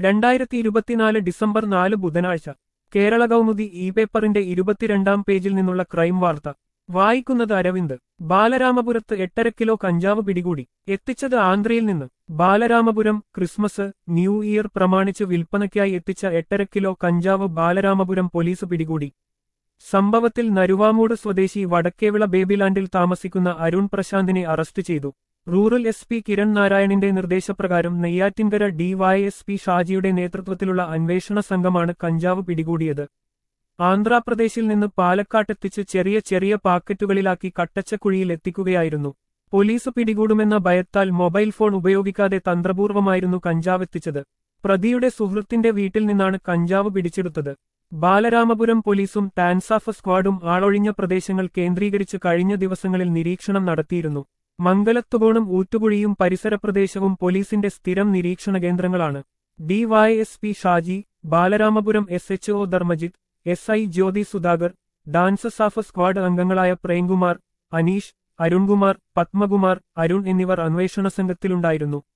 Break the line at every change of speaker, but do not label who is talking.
രണ്ടായിരത്തി ഇരുപത്തിനാല് ഡിസംബർ നാല് ബുധനാഴ്ച കേരള കൗമുദി ഇ പേപ്പറിന്റെ ഇരുപത്തിരണ്ടാം പേജിൽ നിന്നുള്ള ക്രൈം വാർത്ത വായിക്കുന്നത് അരവിന്ദ് ബാലരാമപുരത്ത് എട്ടര കിലോ കഞ്ചാവ് പിടികൂടി എത്തിച്ചത് ആന്ധ്രയിൽ നിന്ന് ബാലരാമപുരം ക്രിസ്മസ് ന്യൂ ഇയർ പ്രമാണിച്ച് വിൽപ്പനയ്ക്കായി എത്തിച്ച എട്ടര കിലോ കഞ്ചാവ് ബാലരാമപുരം പോലീസ് പിടികൂടി സംഭവത്തിൽ നരുവാമൂട് സ്വദേശി വടക്കേവിള ബേബിലാൻഡിൽ താമസിക്കുന്ന അരുൺ പ്രശാന്തിനെ അറസ്റ്റ് ചെയ്തു റൂറൽ എസ് പി കിരൺ നാരായണിന്റെ നിർദ്ദേശപ്രകാരം നെയ്യാറ്റിൻകര ഡിവൈഎസ്പി ഷാജിയുടെ നേതൃത്വത്തിലുള്ള അന്വേഷണ സംഘമാണ് കഞ്ചാവ് പിടികൂടിയത് ആന്ധ്രാപ്രദേശിൽ നിന്ന് പാലക്കാട്ടെത്തിച്ച് ചെറിയ ചെറിയ പാക്കറ്റുകളിലാക്കി കട്ടച്ചക്കുഴിയിൽ എത്തിക്കുകയായിരുന്നു പോലീസ് പിടികൂടുമെന്ന ഭയത്താൽ മൊബൈൽ ഫോൺ ഉപയോഗിക്കാതെ തന്ത്രപൂർവമായിരുന്നു കഞ്ചാവെത്തിച്ചത് പ്രതിയുടെ സുഹൃത്തിന്റെ വീട്ടിൽ നിന്നാണ് കഞ്ചാവ് പിടിച്ചെടുത്തത് ബാലരാമപുരം പോലീസും ടാൻസാഫ് സ്ക്വാഡും ആളൊഴിഞ്ഞ പ്രദേശങ്ങൾ കേന്ദ്രീകരിച്ച് കഴിഞ്ഞ ദിവസങ്ങളിൽ നിരീക്ഷണം നടത്തിയിരുന്നു മംഗലത്തുകോണും ഊറ്റുകുഴിയും പരിസര പ്രദേശവും പോലീസിന്റെ സ്ഥിരം നിരീക്ഷണ കേന്ദ്രങ്ങളാണ് DYSP Shaji Balaramapuram S H O Dharmajith S I Jyothi Sudhakar DANSAF squad അംഗങ്ങളായ പ്രേംകുമാർ അനീഷ് അരുൺകുമാർ പത്മകുമാർ അരുൺ എന്നിവർ അന്വേഷണ സംഘത്തിലുണ്ടായിരുന്നു